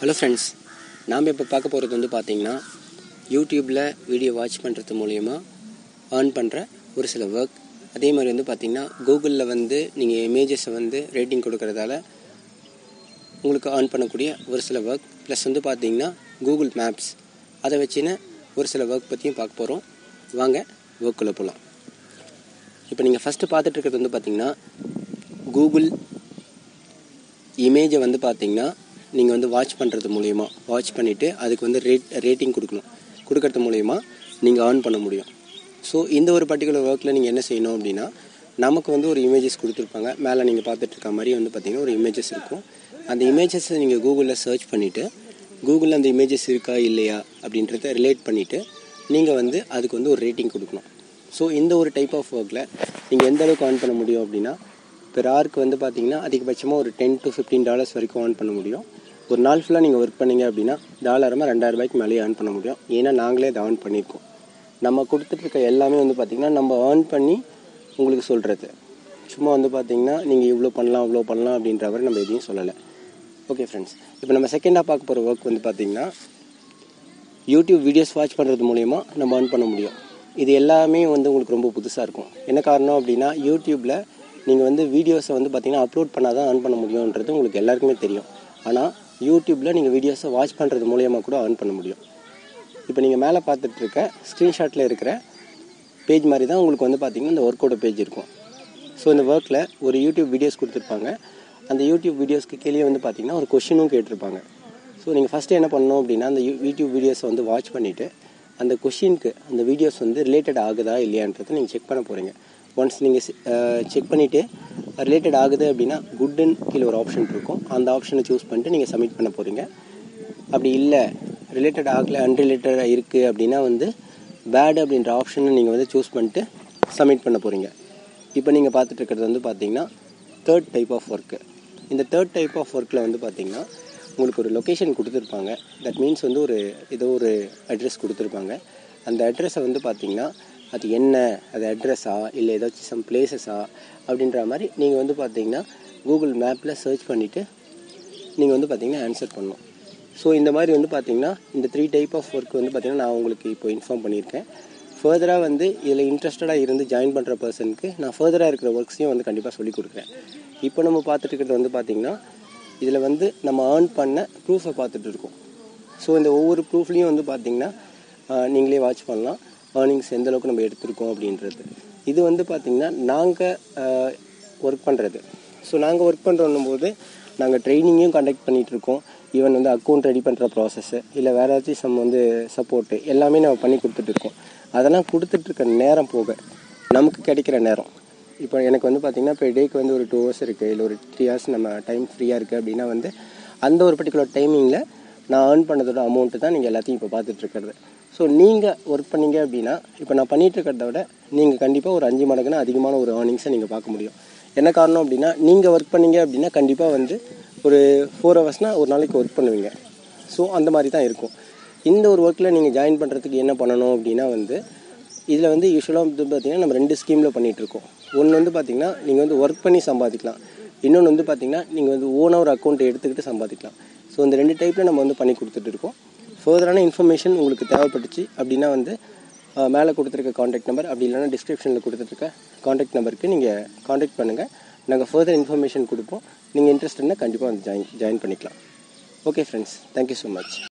hello friends நாம் இப்போ பார்க்க போகிறது வந்து பார்த்தீங்கன்னா யூடியூப்பில் வீடியோ வாட்ச் பண்ணுறது மூலயமா ஏர்ன் பண்ணுற ஒரு சில ஒர்க் அதே மாதிரி வந்து பார்த்தீங்கன்னா கூகுளில் வந்து நீங்கள் இமேஜஸை வந்து ரேட்டிங் கொடுக்கறதால உங்களுக்கு ஏர்ன் பண்ணக்கூடிய ஒரு சில ஒர்க் ப்ளஸ் வந்து பார்த்தீங்கன்னா கூகுள் மேப்ஸ் அதை வச்சுன்னு ஒரு சில ஒர்க் பற்றியும் பார்க்க போகிறோம் வாங்க ஒர்க்குள்ளே போகலாம் இப்போ நீங்கள் ஃபஸ்ட்டு பார்த்துட்டு இருக்கிறது வந்து பார்த்தீங்கன்னா கூகுள் இமேஜை வந்து பார்த்தீங்கன்னா நீங்கள் வந்து வாட்ச் பண்ணுறது மூலயமா வாட்ச் பண்ணிவிட்டு அதுக்கு வந்து ரேட் ரேட்டிங் கொடுக்கணும் கொடுக்கறது மூலயமா நீங்கள் ஏர்ன் பண்ண முடியும் ஸோ இந்த ஒரு பர்டிகுலர் ஒர்க்கில் நீங்கள் என்ன செய்யணும் அப்படின்னா நமக்கு வந்து ஒரு இமேஜஸ் கொடுத்துருப்பாங்க மேலே நீங்கள் பார்த்துட்டு இருக்க மாதிரி வந்து பார்த்தீங்கன்னா ஒரு இமேஜஸ் இருக்கும் அந்த இமேஜஸை நீங்கள் கூகுளில் சர்ச் பண்ணிவிட்டு கூகுளில் அந்த இமேஜஸ் இருக்கா இல்லையா அப்படின்றத ரிலேட் பண்ணிவிட்டு நீங்கள் வந்து அதுக்கு வந்து ஒரு ரேட்டிங் கொடுக்கணும் ஸோ இந்த ஒரு டைப் ஆஃப் ஒர்க்கில் நீங்கள் எந்த அளவுக்கு ஏர்ன் பண்ண முடியும் அப்படின்னா பெர் ஹவருக்கு வந்து பார்த்தீங்கன்னா அதிகபட்சமாக ஒரு டென் டு ஃபிஃப்டீன் டாலர்ஸ் வரைக்கும் ஏர்ன் பண்ண முடியும் ஒரு நாள் ஃபுல்லாக நீங்கள் ஒர்க் பண்ணீங்க அப்படின்னா டாலரமாக ரெண்டாயிரம் ரூபாய்க்கு மேலேயே ஏர்ன் பண்ண முடியும் ஏன்னா நாங்களே அதை ஏர்ன் பண்ணியிருக்கோம் நம்ம கொடுத்துட்ருக்க எல்லாமே வந்து பார்த்திங்கன்னா நம்ம ஏர்ன் பண்ணி உங்களுக்கு சொல்கிறது சும்மா வந்து பார்த்திங்கன்னா நீங்கள் இவ்வளோ பண்ணலாம் இவ்வளோ பண்ணலாம் அப்படின்ற மாதிரி நம்ம எதையும் சொல்லலை ஓகே ஃப்ரெண்ட்ஸ் இப்போ நம்ம செகண்டாக பார்க்க போகிற ஒர்க் வந்து பார்த்திங்கன்னா யூடியூப் வீடியோஸ் வாட்ச் பண்ணுறது மூலயமா நம்ம ஏர்ன் பண்ண முடியும் இது எல்லாமே வந்து உங்களுக்கு ரொம்ப புதுசாக இருக்கும் என்ன காரணம் அப்படின்னா யூடியூப்பில் நீங்கள் வந்து வீடியோஸை வந்து பார்த்தீங்கன்னா அப்லோட் பண்ணால் தான் ஏர்ன் பண்ண முடியுன்றது உங்களுக்கு எல்லாருக்குமே தெரியும் ஆனால் யூடியூப்பில் நீங்கள் வீடியோஸை வாட்ச் பண்ணுறது மூலயமா கூட ஏர்ன் பண்ண முடியும் இப்போ நீங்கள் மேலே பார்த்துட்டு இருக்க ஸ்க்ரீன்ஷாட்டில் இருக்கிற பேஜ் மாதிரி தான் உங்களுக்கு வந்து பார்த்தீங்கன்னா இந்த ஒர்க்கோட பேஜ் இருக்கும் ஸோ இந்த ஒர்க்கில் ஒரு யூடியூப் வீடியோஸ் கொடுத்துருப்பாங்க அந்த யூடியூப் வீடியோஸ்க்கு கீழே வந்து பார்த்தீங்கன்னா ஒரு கொஷினும் கேட்டிருப்பாங்க ஸோ நீங்கள் ஃபஸ்ட்டு என்ன பண்ணணும் அப்படின்னா அந்த யூ- யூடியூப் வீடியோஸை வந்து வாட்ச் பண்ணிவிட்டு அந்த கொஷினுக்கு அந்த வீடியோஸ் வந்து ரிலேட்டட் ஆகுதா இல்லையான்றதை நீங்கள் செக் பண்ண போகிறீங்க ஒன்ஸ் நீங்கள் செக் பண்ணிவிட்டு ரிலேட்டட் ஆகுது அப்படின்னா குட்டுன்னு கீழே ஒரு ஆப்ஷன் இருக்கும் அந்த ஆப்ஷனை சூஸ் பண்ணிட்டு நீங்கள் சப்மிட் பண்ண போகிறீங்க அப்படி இல்லை ரிலேட்டட் ஆகலை அன்ரிலேட்டடாக இருக்குது அப்படின்னா வந்து பேட் அப்படின்ற ஆப்ஷனை நீங்கள் வந்து சூஸ் பண்ணிட்டு சப்மிட் பண்ண போகிறீங்க இப்போ நீங்கள் பார்த்துட்டு இருக்கிறது வந்து பார்த்தீங்கன்னா தேர்ட் டைப் ஆஃப் ஒர்க்கு இந்த தேர்ட் டைப் ஆஃப் ஒர்க்கில் வந்து பார்த்தீங்கன்னா உங்களுக்கு ஒரு லொக்கேஷன் கொடுத்துருப்பாங்க தட் மீன்ஸ் வந்து ஒரு ஏதோ ஒரு அட்ரஸ் கொடுத்துருப்பாங்க அந்த அட்ரஸை வந்து பார்த்தீங்கன்னா அது என்ன அது அட்ரஸா இல்லை ஏதாச்சும் சம் பிளேசஸா அப்படின்ற மாதிரி நீங்கள் வந்து பார்த்தீங்கன்னா கூகுள் மேப்பில் சர்ச் பண்ணிவிட்டு நீங்கள் வந்து பார்த்தீங்கன்னா ஆன்சர் பண்ணணும் ஸோ இந்த மாதிரி வந்து பார்த்தீங்கன்னா இந்த த்ரீ டைப் ஆஃப் ஒர்க் வந்து பார்த்தீங்கன்னா நான் உங்களுக்கு இப்போ இன்ஃபார்ம் பண்ணியிருக்கேன் ஃபர்தராக வந்து இதில் இன்ட்ரெஸ்டடாக இருந்து ஜாயின் பண்ணுற பர்சனுக்கு நான் ஃபர்தராக இருக்கிற ஒர்க்ஸையும் வந்து கண்டிப்பாக சொல்லிக் கொடுக்குறேன் இப்போ நம்ம பார்த்துட்டு இருக்கிறது வந்து பார்த்தீங்கன்னா இதில் வந்து நம்ம ஏர்ன் பண்ண ப்ரூஃபை பார்த்துட்டு இருக்கோம் ஸோ இந்த ஒவ்வொரு ப்ரூஃப்லேயும் வந்து பார்த்தீங்கன்னா ஆஹ், நீங்களே வாட்ச் பண்ணலாம் ஏர்னிங்ஸ் எந்த அளவுக்கு நம்ம எடுத்திருக்கோம் அப்படின்றது இது வந்து பார்த்தீங்கன்னா நாங்கள் ஒர்க் பண்ணுறது ஸோ நாங்கள் ஒர்க் பண்ணுறோன்னும் போது நாங்கள் ட்ரைனிங்கும் கண்டக்ட் பண்ணிகிட்டு இருக்கோம் ஈவன் வந்து அக்கௌண்ட் ரெடி பண்ணுற ப்ராசஸ்ஸு இல்லை வேறு ஏதாச்சும் சம் வந்து சப்போர்ட்டு எல்லாமே நம்ம பண்ணி கொடுத்துட்டு இருக்கோம் அதெல்லாம் கொடுத்துட்ருக்க நேரம் போக நமக்கு கிடைக்கிற நேரம் இப்போ எனக்கு வந்து பார்த்திங்கன்னா இப்போ டேக்கு வந்து ஒரு டூ ஹவர்ஸ் இருக்குது இல்லை ஒரு த்ரீ ஹவர்ஸ் நம்ம டைம் ஃப்ரீயாக இருக்குது அப்படின்னா வந்து அந்த ஒரு பர்டிகுலர் டைமிங்கில் நான் ஏர்ன் பண்ணதோட அமௌண்ட்டு தான் நீங்கள் எல்லாத்தையும் இப்போ பார்த்துட்டு இருக்கிறது ஸோ நீங்கள் ஒர்க் பண்ணீங்க அப்படின்னா இப்போ நான் பண்ணிட்டு இருக்கிறத விட நீங்கள் கண்டிப்பாக ஒரு அஞ்சு மடங்குனா அதிகமான ஒரு ஏர்னிங்ஸை நீங்கள் பார்க்க முடியும் என்ன காரணம் அப்படின்னா நீங்கள் ஒர்க் பண்ணீங்க அப்படின்னா கண்டிப்பாக வந்து ஒரு ஃபோர் ஹவர்ஸ்னால் ஒரு நாளைக்கு ஒர்க் பண்ணுவீங்க ஸோ அந்த மாதிரி தான் இருக்கும் இந்த ஒரு ஒர்க்கில் நீங்கள் ஜாயின் பண்ணுறதுக்கு என்ன பண்ணணும் அப்படின்னா வந்து இதில் வந்து யூஸ்வலாக வந்து பார்த்தீங்கன்னா நம்ம ரெண்டு ஸ்கீமில் பண்ணிகிட்ருக்கோம் ஒன்று வந்து பார்த்தீங்கன்னா நீங்கள் வந்து ஒர்க் பண்ணி சம்பாதிக்கலாம் இன்னொன்று வந்து பார்த்தீங்கன்னா நீங்கள் வந்து ஓனாக ஒரு அக்கௌண்ட் எடுத்துக்கிட்டு சம்பாதிக்கலாம் ஸோ இந்த ரெண்டு டைப்பில் நம்ம வந்து பண்ணி கொடுத்துட்டு இருக்கோம் ஃபர்தரான இன்ஃபர்மேஷன் உங்களுக்கு தேவைப்பட்டுச்சு அப்படின்னா வந்து அஹ், மேலே கொடுத்துருக்க காண்டாக்ட் நம்பர் அப்படி இல்லைன்னா டிஸ்கிரிப்ஷனில் கொடுத்துருக்க காண்டாக்ட் நம்பருக்கு நீங்கள் காண்டாக்ட் பண்ணுங்கள் நாங்கள் ஃபர்தர் இன்ஃபர்மேஷன் கொடுப்போம் நீங்கள் இன்ட்ரெஸ்ட்னா கண்டிப்பாக வந்து ஜாயின் ஜாயின் பண்ணிக்கலாம் okay friends thank you so much